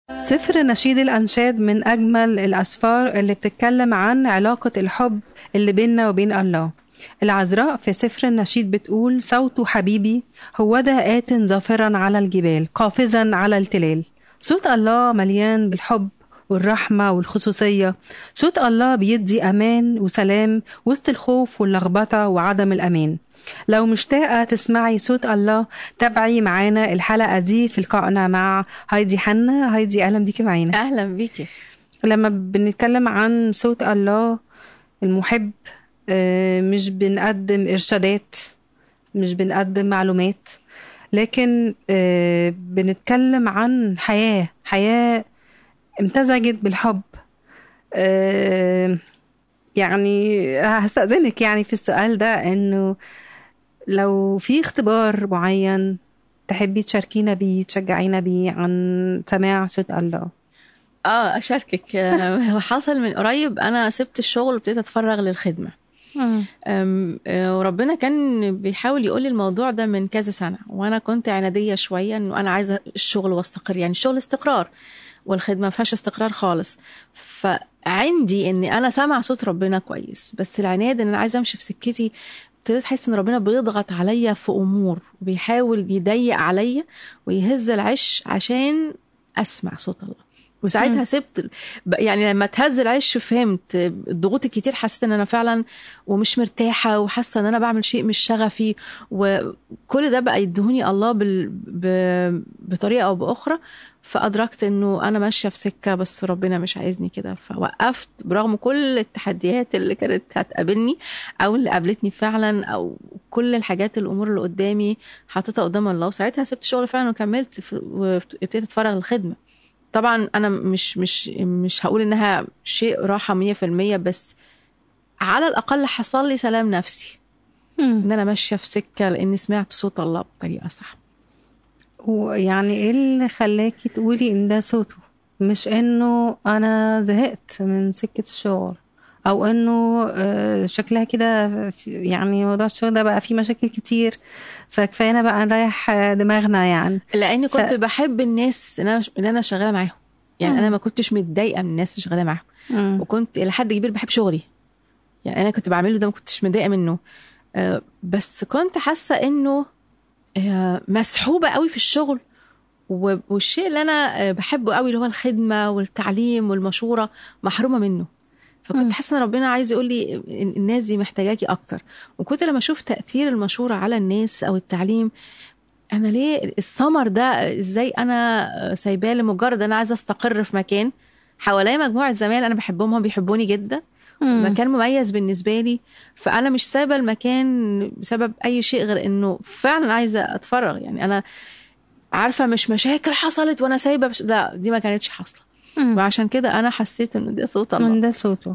سفر نشيد الأنشاد من أجمل الأسفار اللي بتتكلم عن علاقة الحب اللي بيننا وبين الله العذراء في سفر النشيد بتقول صوت حبيبي هو ده آت ظافرا على الجبال قافزا على التلال صوت الله مليان بالحب والرحمة والخصوصية صوت الله بيدي أمان وسلام وسط الخوف واللخبطة وعدم الأمان لو مشتاقة تسمعي صوت الله تابعي معانا الحلقة دي في لقائنا مع هايدي حنا هايدي أهلا بيكي معانا اهلا بيكي لما بنتكلم عن صوت الله المحب آه، مش بنقدم إرشادات مش بنقدم معلومات لكن آه، بنتكلم عن حياة حياة امتزجت بالحب آه، يعني هستأذنك يعني في السؤال ده انه لو في اختبار معين تحبي تشاركينا بيه تشجعينا بيه عن سماع صوت الله اه اشاركك آه، هو حصل من قريب انا سبت الشغل وابتديت اتفرغ للخدمه أم، آه، وربنا كان بيحاول يقول لي الموضوع ده من كذا سنه وانا كنت عناديه شويه انه انا عايزه الشغل واستقر يعني الشغل استقرار والخدمه ما فيهاش استقرار خالص فعندي اني انا سامع صوت ربنا كويس بس العناد ان انا عايزه امشي في سكتي ابتديت احس ان ربنا بيضغط عليا في امور وبيحاول يضيق عليا ويهز العش عشان اسمع صوت الله وساعتها سبت ال- ب- يعني لما تهز العش فهمت الضغوط الكتير حسيت ان انا فعلا ومش مرتاحه وحاسه ان انا بعمل شيء مش شغفي وكل ده بقى يدهوني الله بال... ب... بطريقه او باخرى فادركت انه انا ماشيه في سكه بس ربنا مش عايزني كده فوقفت برغم كل التحديات اللي كانت هتقابلني او اللي قابلتني فعلا او كل الحاجات الامور اللي قدامي حطيتها قدام الله وساعتها سبت الشغل فعلا وكملت في- وابتديت اتفرغ للخدمه طبعا انا مش مش مش هقول انها شيء راحه 100% بس على الاقل حصل لي سلام نفسي ان انا ماشيه في سكه لاني سمعت صوت الله بطريقه صح ويعني ايه اللي خلاكي تقولي ان ده صوته مش انه انا زهقت من سكة الشغل او انه آه، شكلها كده في- يعني موضوع الشغل ده بقى فيه مشاكل كتير فكفاية بقى نريح آه، دماغنا يعني لاني ف- كنت بحب الناس اللي انا اللي انا شغاله معاهم يعني مم. انا ما كنتش متضايقه من الناس اللي شغاله معاهم مم. وكنت الى حد كبير بحب شغلي يعني انا كنت بعمله ده ما كنتش متضايقه منه آه، بس كنت حاسه انه آه، مسحوبه قوي في الشغل و- والشيء اللي انا آه، بحبه قوي اللي هو الخدمه والتعليم والمشوره محرومه منه مم. فكنت حاسه ان ربنا عايز يقول لي ال- الناس دي محتاجاكي اكتر وكنت لما اشوف تاثير المشوره على الناس او التعليم انا ليه الثمر ده ازاي انا سايباه لمجرد انا عايزه استقر في مكان حواليا مجموعه زمايل انا بحبهم هم بيحبوني جدا مم. مكان مميز بالنسبه لي فانا مش سايبه المكان بسبب اي شيء غير انه فعلا عايزه اتفرغ يعني انا عارفه مش مشاكل حصلت وانا سايبه بش... لا دي ما كانتش حاصله مم. وعشان كده انا حسيت انه ده صوت الله من ده صوته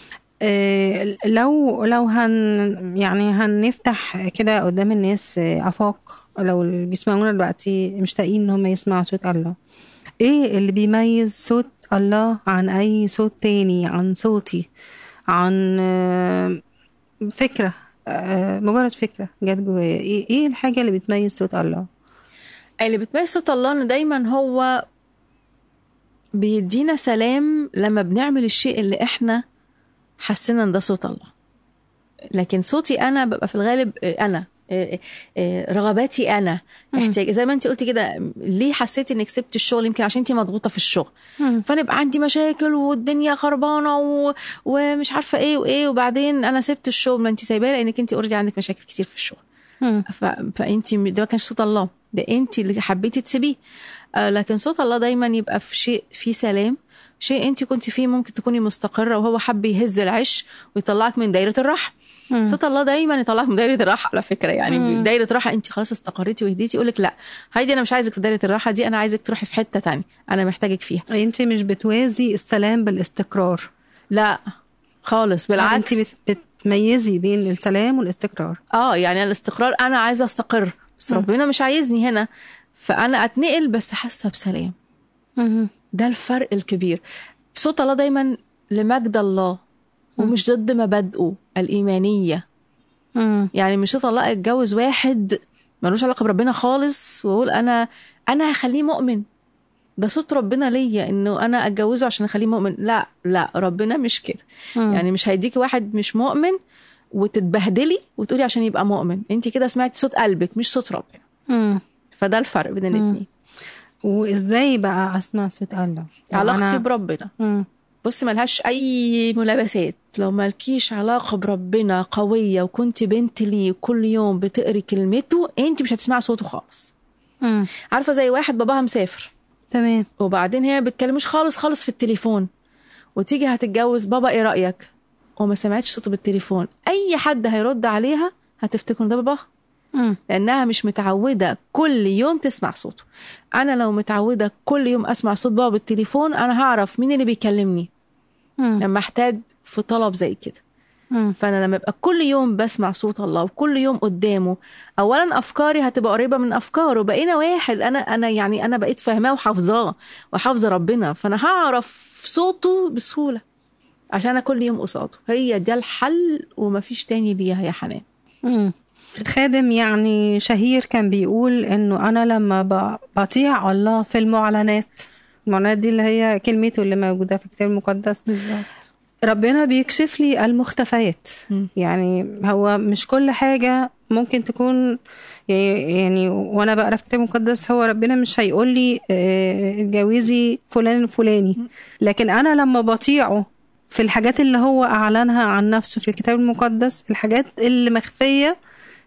آه، لو لو هن يعني هنفتح كده قدام الناس آه، آفاق لو اللي بيسمعونا دلوقتي مشتاقين ان هم يسمعوا صوت الله ايه اللي بيميز صوت الله عن اي صوت تاني عن صوتي عن آه، فكرة آه، مجرد فكرة جت جوايا ايه ايه الحاجة اللي بتميز صوت الله اللي بتميز صوت الله ان دايما هو بيدينا سلام لما بنعمل الشيء اللي احنا حسينا ان ده صوت الله لكن صوتي انا ببقى في الغالب آه، انا آه، آه، رغباتي انا مم. احتياج زي ما انت قلتي كده ليه حسيتي انك سبت الشغل يمكن عشان انت مضغوطه في الشغل فنبقى عندي مشاكل والدنيا خربانه و... ومش عارفه ايه وايه وبعدين انا سبت الشغل ما انت سايباه لانك انت اوريدي عندك مشاكل كتير في الشغل مم. ف... فانت ده ما كانش صوت الله ده انت اللي حبيتي تسيبيه آه لكن صوت الله دايما يبقى في شيء فيه سلام شيء انت كنت فيه ممكن تكوني مستقره وهو حب يهز العش ويطلعك من دايره الراحه مم. صوت الله دايما يطلعك من دايره الراحه على فكره يعني مم. دايره راحه انت خلاص استقريتي وهديتي يقول لك لا هايدي انا مش عايزك في دايره الراحه دي انا عايزك تروحي في حته تانية انا محتاجك فيها انت مش بتوازي السلام بالاستقرار لا خالص بالعكس انت بت- بتميزي بين السلام والاستقرار اه يعني الاستقرار انا عايزه استقر بس مم. ربنا مش عايزني هنا فانا اتنقل بس حاسه بسلام مم. ده الفرق الكبير صوت الله دايما لمجد الله ومش ضد مبادئه الإيمانية مم. يعني مش صوت الله اتجوز واحد ملوش علاقة بربنا خالص واقول أنا أنا هخليه مؤمن ده صوت ربنا ليا انه انا اتجوزه عشان اخليه مؤمن لا لا ربنا مش كده مم. يعني مش هيديكي واحد مش مؤمن وتتبهدلي وتقولي عشان يبقى مؤمن انت كده سمعتي صوت قلبك مش صوت ربنا مم. فده الفرق بين مم. الاثنين وازاي بقى اسمع صوت الله لو علاقتي أنا- بربنا مم. بصي ملهاش اي ملابسات لو مالكيش علاقه بربنا قويه وكنت بنت ليه كل يوم بتقري كلمته انت مش هتسمعي صوته خالص مم. عارفه زي واحد باباها مسافر تمام وبعدين هي بتكلموش خالص خالص في التليفون وتيجي هتتجوز بابا ايه رايك وما سمعتش صوته بالتليفون اي حد هيرد عليها هتفتكر إن ده باباها مم. لانها مش متعوده كل يوم تسمع صوته انا لو متعوده كل يوم اسمع صوت بابا بالتليفون انا هعرف مين اللي بيكلمني مم. لما احتاج في طلب زي كده مم. فانا لما ابقى كل يوم بسمع صوت الله وكل يوم قدامه اولا افكاري هتبقى قريبه من افكاره بقينا واحد انا انا يعني انا بقيت فاهماه وحافظاه وحافظه ربنا فانا هعرف صوته بسهوله عشان انا كل يوم قصاده هي ده الحل ومفيش تاني ليها يا حنان مم. خادم يعني شهير كان بيقول انه انا لما ب- بطيع الله في المعلنات المعلنات دي اللي هي كلمته اللي موجوده في الكتاب المقدس بالظبط ربنا بيكشف لي المختفيات مم. يعني هو مش كل حاجة ممكن تكون يعني وانا بقرا في الكتاب المقدس هو ربنا مش هيقول لي آه، اتجوزي فلان الفلاني لكن انا لما بطيعه في الحاجات اللي هو اعلنها عن نفسه في الكتاب المقدس الحاجات اللي مخفية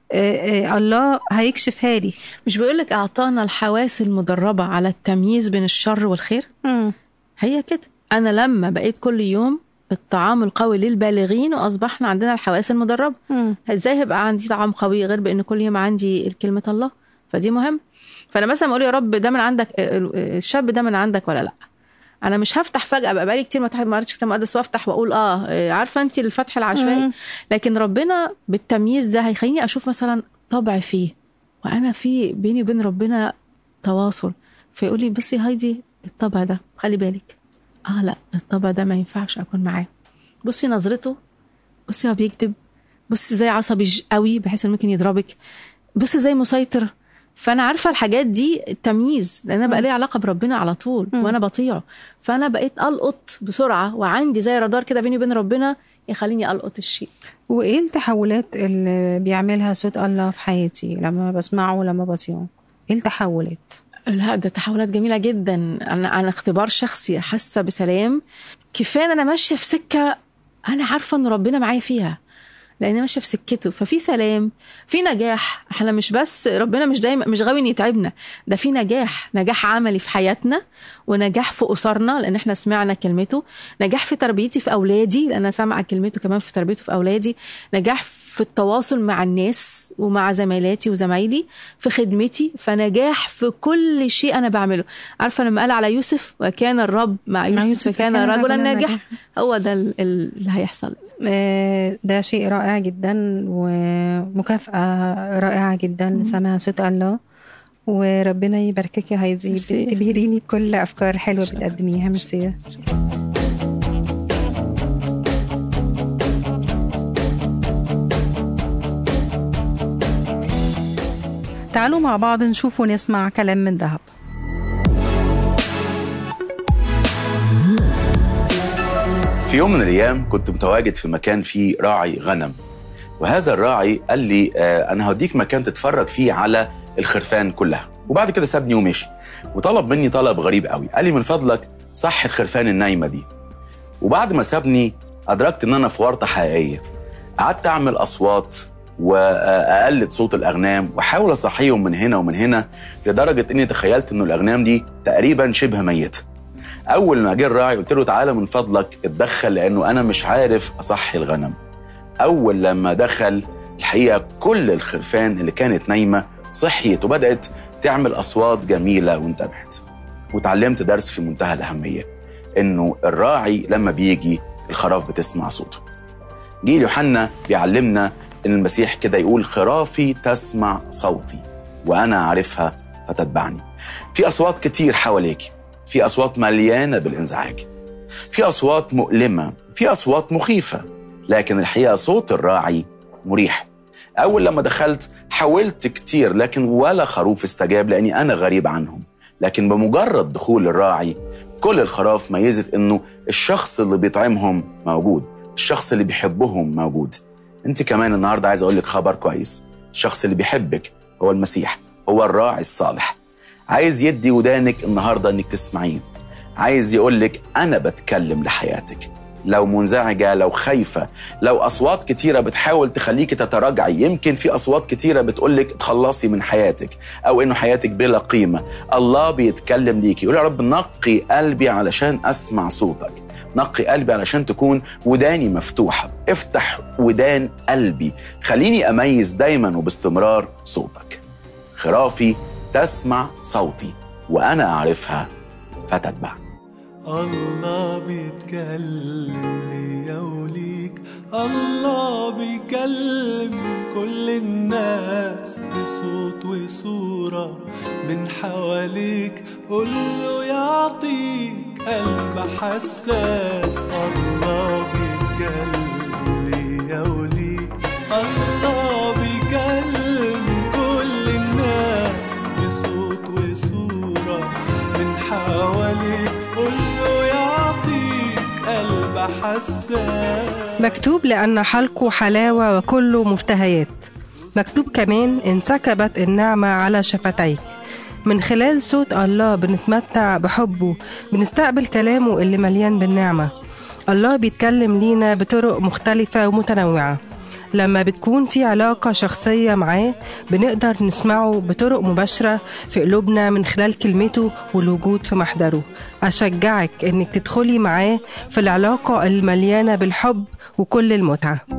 آه، آه، الله هيكشفها لي مش بيقولك اعطانا الحواس المدربه على التمييز بين الشر والخير مم. هي كده انا لما بقيت كل يوم الطعام القوي للبالغين واصبحنا عندنا الحواس المدربه مم. ازاي هيبقى عندي طعام قوي غير بان كل يوم عندي كلمه الله فدي مهم فانا مثلا بقول يا رب ده من عندك الشاب ده من عندك ولا لا انا مش هفتح فجاه بقى بقالي كتير ما تحت- ما قريتش كتاب مقدس وافتح واقول اه عارفه انت الفتح العشوائي مم. لكن ربنا بالتمييز ده هيخليني اشوف مثلا طبع فيه وانا في بيني وبين ربنا تواصل فيقول لي بصي هايدي الطبع ده خلي بالك اه لا الطبع ده ما ينفعش اكون معاه بصي نظرته بصي هو بيكذب بصي زي عصبي ج- قوي بحيث انه ممكن يضربك بصي زي مسيطر فانا عارفه الحاجات دي التمييز لان انا بقى لي علاقه بربنا على طول مم. وانا بطيعه فانا بقيت القط بسرعه وعندي زي رادار كده بيني وبين ربنا يخليني القط الشيء وايه التحولات اللي بيعملها صوت الله في حياتي لما بسمعه ولما بطيعه ايه التحولات لا ده تحولات جميلة جدا أنا عن اختبار شخصي حاسة بسلام كفاية إن أنا ماشية في سكة أنا عارفة إن ربنا معايا فيها لأن أنا ماشية في سكته ففي سلام في نجاح احنا مش بس ربنا مش دايما مش غاوي إن يتعبنا ده في نجاح نجاح عملي في حياتنا ونجاح في أسرنا لأن احنا سمعنا كلمته نجاح في تربيتي في أولادي لأن أنا سامعة كلمته كمان في تربيته في أولادي نجاح في التواصل مع الناس ومع زميلاتي وزمايلي في خدمتي فنجاح في كل شيء انا بعمله عارفه لما قال على يوسف وكان الرب مع يوسف, يوسف فكان فكان رجلا رجلاً ناجح ناجحاً. هو ده ال- ال- اللي هيحصل آه، ده شيء رائع جدا ومكافأة رائعة جدا لسماع صوت الله وربنا يباركك يا هايدي ميرسي. بتبهريني بكل أفكار حلوة بتقدميها ميرسي تعالوا مع بعض نشوف ونسمع كلام من ذهب في يوم من الايام كنت متواجد في مكان فيه راعي غنم وهذا الراعي قال لي آه انا هوديك مكان تتفرج فيه على الخرفان كلها وبعد كده سابني ومشي وطلب مني طلب غريب قوي قال لي من فضلك صح الخرفان النايمه دي وبعد ما سابني ادركت ان انا في ورطه حقيقيه قعدت اعمل اصوات واقلد صوت الاغنام واحاول اصحيهم من هنا ومن هنا لدرجه اني تخيلت انه الاغنام دي تقريبا شبه ميته اول ما جه الراعي قلت له تعالى من فضلك اتدخل لانه انا مش عارف اصحي الغنم اول لما دخل الحقيقه كل الخرفان اللي كانت نايمه صحيت وبدات تعمل اصوات جميله وانتبهت وتعلمت درس في منتهى الاهميه انه الراعي لما بيجي الخراف بتسمع صوته جيل يوحنا بيعلمنا ان المسيح كده يقول خرافي تسمع صوتي وانا عارفها فتتبعني في اصوات كتير حواليك في اصوات مليانه بالانزعاج في اصوات مؤلمه في اصوات مخيفه لكن الحقيقه صوت الراعي مريح اول لما دخلت حاولت كتير لكن ولا خروف استجاب لاني انا غريب عنهم لكن بمجرد دخول الراعي كل الخراف ميزت انه الشخص اللي بيطعمهم موجود الشخص اللي بيحبهم موجود انت كمان النهارده عايز اقول لك خبر كويس الشخص اللي بيحبك هو المسيح هو الراعي الصالح عايز يدي ودانك النهارده انك تسمعيه عايز يقول لك انا بتكلم لحياتك لو منزعجة لو خايفة لو أصوات كتيرة بتحاول تخليك تتراجعي يمكن في أصوات كتيرة بتقولك تخلصي من حياتك أو إنه حياتك بلا قيمة الله بيتكلم ليكي يقول يا رب نقي قلبي علشان أسمع صوتك نقي قلبي علشان تكون وداني مفتوحة افتح ودان قلبي خليني أميز دايما وباستمرار صوتك خرافي تسمع صوتي وأنا أعرفها فتتبعني الله بيتكلم ليا وليك الله بيكلم كل الناس بصوت وصورة من حواليك قوله يعطيك قلب حساس الله بيتكلم ليا وليك الله بيكلم كل الناس بصوت وصورة من حواليك قوله يعطيك قلب حساس مكتوب لأن حلقه حلاوة وكله مشتهيات مكتوب كمان انسكبت النعمة على شفتيك من خلال صوت الله بنتمتع بحبه بنستقبل كلامه اللي مليان بالنعمة الله بيتكلم لينا بطرق مختلفة ومتنوعة لما بتكون في علاقة شخصية معاه بنقدر نسمعه بطرق مباشرة في قلوبنا من خلال كلمته والوجود في محضره أشجعك إنك تدخلي معاه في العلاقة المليانة بالحب وكل المتعة